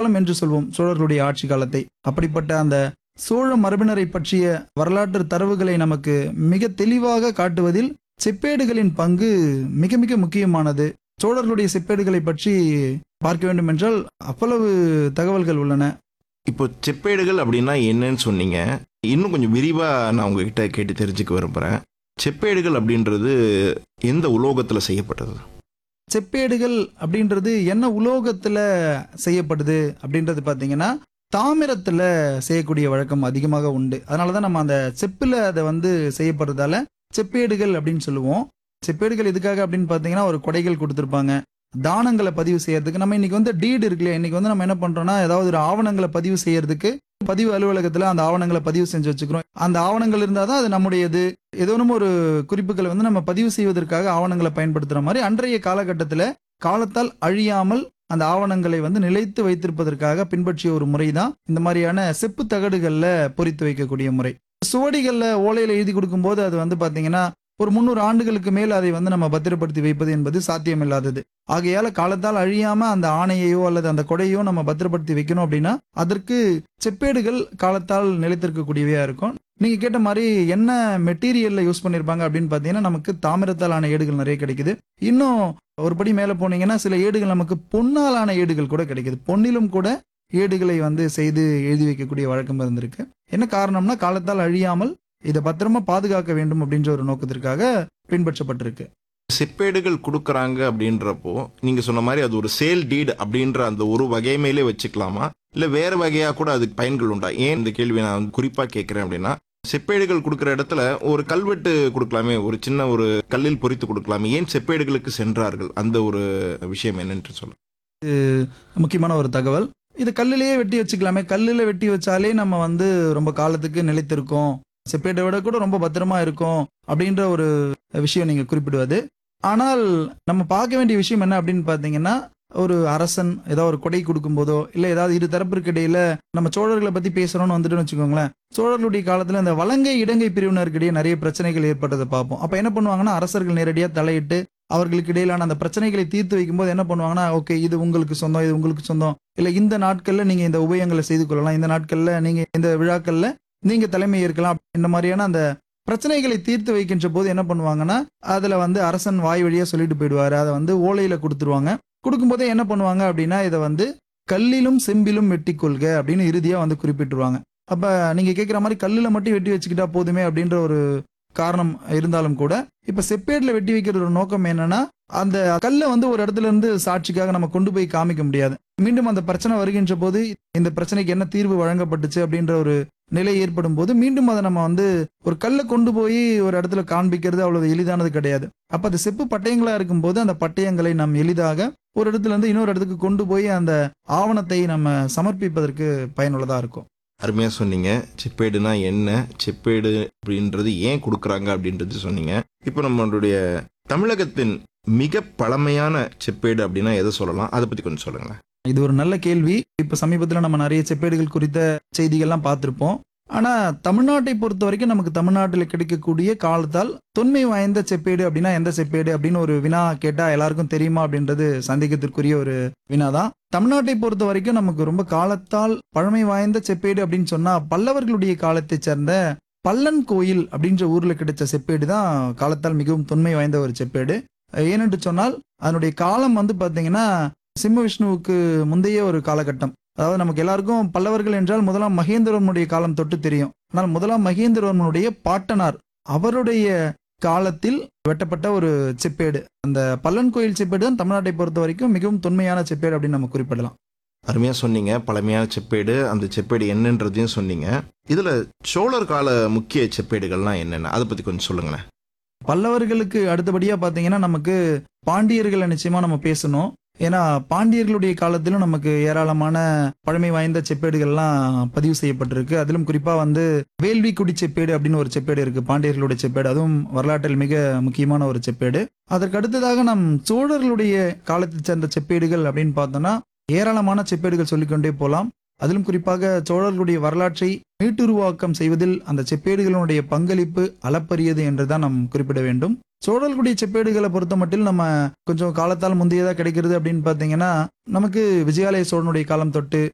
பொற்காலம் என்று சொல்வோம் சோழர்களுடைய ஆட்சி காலத்தை அப்படிப்பட்ட அந்த சோழ மரபினரை பற்றிய வரலாற்று தரவுகளை நமக்கு மிக தெளிவாக காட்டுவதில் செப்பேடுகளின் பங்கு மிக மிக முக்கியமானது சோழர்களுடைய செப்பேடுகளை பற்றி பார்க்க வேண்டும் என்றால் அவ்வளவு தகவல்கள் உள்ளன இப்போ செப்பேடுகள் அப்படின்னா என்னன்னு சொன்னீங்க இன்னும் கொஞ்சம் விரிவாக நான் உங்ககிட்ட கேட்டு தெரிஞ்சுக்க விரும்புகிறேன் செப்பேடுகள் அப்படின்றது எந்த உலோகத்தில் செய்யப்பட்டது செப்பேடுகள் அப்படின்றது என்ன உலோகத்துல செய்யப்படுது அப்படின்றது பார்த்தீங்கன்னா தாமிரத்துல செய்யக்கூடிய வழக்கம் அதிகமாக உண்டு அதனால தான் நம்ம அந்த செப்புல அதை வந்து செய்யப்படுறதால செப்பேடுகள் அப்படின்னு சொல்லுவோம் செப்பேடுகள் எதுக்காக அப்படின்னு பார்த்தீங்கன்னா ஒரு கொடைகள் கொடுத்துருப்பாங்க தானங்களை பதிவு செய்யறதுக்கு நம்ம இன்னைக்கு வந்து டீடு இருக்குல்லையா இன்னைக்கு வந்து நம்ம என்ன பண்றோம்னா ஏதாவது ஒரு ஆவணங்களை பதிவு செய்யறதுக்கு பதிவு அலுவலகத்துல அந்த ஆவணங்களை பதிவு செஞ்சு வச்சுக்கிறோம் அந்த ஆவணங்கள் இருந்தால் தான் அது நம்முடையது ஏதோனும் ஒரு குறிப்புகளை வந்து நம்ம பதிவு செய்வதற்காக ஆவணங்களை பயன்படுத்துற மாதிரி அன்றைய காலகட்டத்தில் காலத்தால் அழியாமல் அந்த ஆவணங்களை வந்து நிலைத்து வைத்திருப்பதற்காக பின்பற்றிய ஒரு முறை தான் இந்த மாதிரியான செப்பு தகடுகள்ல பொறித்து வைக்கக்கூடிய முறை சுவடிகள்ல ஓலையில எழுதி கொடுக்கும்போது அது வந்து பாத்தீங்கன்னா ஒரு முந்நூறு ஆண்டுகளுக்கு மேல் அதை வந்து நம்ம பத்திரப்படுத்தி வைப்பது என்பது சாத்தியமில்லாதது ஆகையால காலத்தால் அழியாம அந்த ஆணையையோ அல்லது அந்த கொடையோ நம்ம பத்திரப்படுத்தி வைக்கணும் அப்படின்னா அதற்கு செப்பேடுகள் காலத்தால் நிலைத்திருக்கக்கூடியவையா இருக்கும் நீங்க கேட்ட மாதிரி என்ன மெட்டீரியல்ல யூஸ் பண்ணிருப்பாங்க அப்படின்னு பாத்தீங்கன்னா நமக்கு தாமிரத்தால் ஆன ஏடுகள் நிறைய கிடைக்குது இன்னும் ஒரு படி மேல போனீங்கன்னா சில ஏடுகள் நமக்கு பொன்னாலான ஏடுகள் கூட கிடைக்குது பொன்னிலும் கூட ஏடுகளை வந்து செய்து எழுதி வைக்கக்கூடிய வழக்கம் இருந்திருக்கு என்ன காரணம்னா காலத்தால் அழியாமல் இதை பத்திரமா பாதுகாக்க வேண்டும் அப்படின்ற ஒரு நோக்கத்திற்காக பின்பற்றப்பட்டிருக்கு செப்பேடுகள் கொடுக்குறாங்க அப்படின்றப்போ நீங்கள் சொன்ன மாதிரி அது ஒரு சேல் டீட் அப்படின்ற அந்த ஒரு வகைமையிலே வச்சுக்கலாமா இல்லை வேறு வகையாக கூட அதுக்கு பயன்கள் உண்டா ஏன் இந்த கேள்வி நான் வந்து குறிப்பாக கேட்குறேன் அப்படின்னா செப்பேடுகள் கொடுக்குற இடத்துல ஒரு கல்வெட்டு கொடுக்கலாமே ஒரு சின்ன ஒரு கல்லில் பொறித்து கொடுக்கலாமே ஏன் செப்பேடுகளுக்கு சென்றார்கள் அந்த ஒரு விஷயம் என்னன்னு சொல்ல முக்கியமான ஒரு தகவல் இது கல்லிலேயே வெட்டி வச்சுக்கலாமே கல்லில் வெட்டி வச்சாலே நம்ம வந்து ரொம்ப காலத்துக்கு நிலைத்திருக்கோம் செப்பேட்டை விட கூட ரொம்ப பத்திரமா இருக்கும் அப்படின்ற ஒரு விஷயம் நீங்க குறிப்பிடுவது ஆனால் நம்ம பார்க்க வேண்டிய விஷயம் என்ன அப்படின்னு பார்த்தீங்கன்னா ஒரு அரசன் ஏதாவது ஒரு கொடை கொடுக்கும் போதோ இல்லை ஏதாவது இரு தரப்பிற்கு இடையில நம்ம சோழர்களை பத்தி பேசுறோம்னு வந்துட்டு வச்சுக்கோங்களேன் சோழர்களுடைய காலத்துல இந்த வலங்கை இடங்கை பிரிவினருக்கிடையே நிறைய பிரச்சனைகள் ஏற்பட்டதை பார்ப்போம் அப்ப என்ன பண்ணுவாங்கன்னா அரசர்கள் நேரடியாக தலையிட்டு அவர்களுக்கு இடையிலான அந்த பிரச்சனைகளை தீர்த்து வைக்கும்போது என்ன பண்ணுவாங்கன்னா ஓகே இது உங்களுக்கு சொந்தம் இது உங்களுக்கு சொந்தம் இல்ல இந்த நாட்கள்ல நீங்க இந்த உபயங்களை செய்து கொள்ளலாம் இந்த நாட்கள்ல நீங்க இந்த விழாக்கள்ல நீங்க தலைமை ஏற்கலாம் இந்த மாதிரியான அந்த பிரச்சனைகளை தீர்த்து வைக்கின்ற போது என்ன பண்ணுவாங்கன்னா அதுல வந்து அரசன் வாய் வழியா சொல்லிட்டு போயிடுவாரு அதை வந்து ஓலையில கொடுத்துருவாங்க கொடுக்கும்போதே என்ன பண்ணுவாங்க அப்படின்னா இதை வந்து கல்லிலும் செம்பிலும் வெட்டி கொள்க அப்படின்னு இறுதியா வந்து குறிப்பிட்டுருவாங்க அப்ப நீங்க கேட்குற மாதிரி கல்லுல மட்டும் வெட்டி வச்சுக்கிட்டா போதுமே அப்படின்ற ஒரு காரணம் இருந்தாலும் கூட இப்ப செப்பேட்ல வெட்டி வைக்கிற ஒரு நோக்கம் என்னன்னா அந்த கல்லை வந்து ஒரு இடத்துல இருந்து சாட்சிக்காக நம்ம கொண்டு போய் காமிக்க முடியாது மீண்டும் அந்த பிரச்சனை வருகின்ற போது இந்த பிரச்சனைக்கு என்ன தீர்வு வழங்கப்பட்டுச்சு அப்படின்ற ஒரு நிலை ஏற்படும் போது மீண்டும் அதை நம்ம வந்து ஒரு கல்லை கொண்டு போய் ஒரு இடத்துல காண்பிக்கிறது அவ்வளவு எளிதானது கிடையாது அப்ப அது செப்பு பட்டயங்களா இருக்கும்போது அந்த பட்டயங்களை நாம் எளிதாக ஒரு இடத்துல இருந்து இன்னொரு இடத்துக்கு கொண்டு போய் அந்த ஆவணத்தை நம்ம சமர்ப்பிப்பதற்கு பயனுள்ளதா இருக்கும் அருமையாக சொன்னீங்க செப்பேடுனா என்ன செப்பேடு அப்படின்றது ஏன் கொடுக்குறாங்க அப்படின்றது சொன்னீங்க இப்போ நம்மளுடைய தமிழகத்தின் மிக பழமையான செப்பேடு அப்படின்னா எதை சொல்லலாம் அதை பற்றி கொஞ்சம் சொல்லுங்களேன் இது ஒரு நல்ல கேள்வி இப்ப சமீபத்துல நம்ம நிறைய செப்பேடுகள் குறித்த செய்திகள்லாம் பார்த்திருப்போம் ஆனா தமிழ்நாட்டை பொறுத்த வரைக்கும் நமக்கு தமிழ்நாட்டில் கிடைக்கக்கூடிய காலத்தால் தொன்மை வாய்ந்த செப்பேடு அப்படின்னா எந்த செப்பேடு அப்படின்னு ஒரு வினா கேட்டா எல்லாருக்கும் தெரியுமா அப்படின்றது சந்தேகத்திற்குரிய ஒரு வினா தான் தமிழ்நாட்டை பொறுத்த வரைக்கும் நமக்கு ரொம்ப காலத்தால் பழமை வாய்ந்த செப்பேடு அப்படின்னு சொன்னா பல்லவர்களுடைய காலத்தை சேர்ந்த பல்லன் கோயில் அப்படின்ற ஊர்ல கிடைச்ச செப்பேடு தான் காலத்தால் மிகவும் தொன்மை வாய்ந்த ஒரு செப்பேடு ஏனென்று சொன்னால் அதனுடைய காலம் வந்து பாத்தீங்கன்னா சிம்ம விஷ்ணுவுக்கு முந்தைய ஒரு காலகட்டம் அதாவது நமக்கு எல்லாருக்கும் பல்லவர்கள் என்றால் முதலாம் மகேந்திரவர்மனுடைய காலம் தொட்டு தெரியும் ஆனால் முதலாம் மகேந்திரவர்மனுடைய பாட்டனார் அவருடைய காலத்தில் வெட்டப்பட்ட ஒரு செப்பேடு அந்த பல்லன் கோயில் செப்பேடு தான் தமிழ்நாட்டை பொறுத்த வரைக்கும் மிகவும் தொன்மையான செப்பேடு அப்படின்னு நம்ம குறிப்பிடலாம் அருமையாக சொன்னீங்க பழமையான செப்பேடு அந்த செப்பேடு என்னன்றதையும் சொன்னீங்க இதில் சோழர் கால முக்கிய செப்பேடுகள்லாம் என்னென்ன அதை பற்றி கொஞ்சம் சொல்லுங்களேன் பல்லவர்களுக்கு அடுத்தபடியா பாத்தீங்கன்னா நமக்கு பாண்டியர்களை நிச்சயமா நம்ம பேசணும் ஏன்னா பாண்டியர்களுடைய காலத்திலும் நமக்கு ஏராளமான பழமை வாய்ந்த செப்பேடுகள்லாம் பதிவு செய்யப்பட்டிருக்கு அதிலும் குறிப்பா வந்து வேள்விக்குடி செப்பேடு அப்படின்னு ஒரு செப்பேடு இருக்கு பாண்டியர்களுடைய செப்பேடு அதுவும் வரலாற்றில் மிக முக்கியமான ஒரு செப்பேடு அதற்கு அடுத்ததாக நம் சோழர்களுடைய காலத்தை சேர்ந்த செப்பேடுகள் அப்படின்னு பார்த்தோம்னா ஏராளமான செப்பேடுகள் சொல்லிக்கொண்டே போலாம் அதிலும் குறிப்பாக சோழர்களுடைய வரலாற்றை மீட்டுருவாக்கம் செய்வதில் அந்த செப்பேடுகளுடைய பங்களிப்பு அளப்பரியது என்றுதான் நாம் குறிப்பிட வேண்டும் சோழர்களுடைய செப்பேடுகளை பொறுத்த மட்டில் நம்ம கொஞ்சம் காலத்தால் முந்தையதா கிடைக்கிறது அப்படின்னு பார்த்தீங்கன்னா நமக்கு விஜயாலய சோழனுடைய காலம் தொட்டு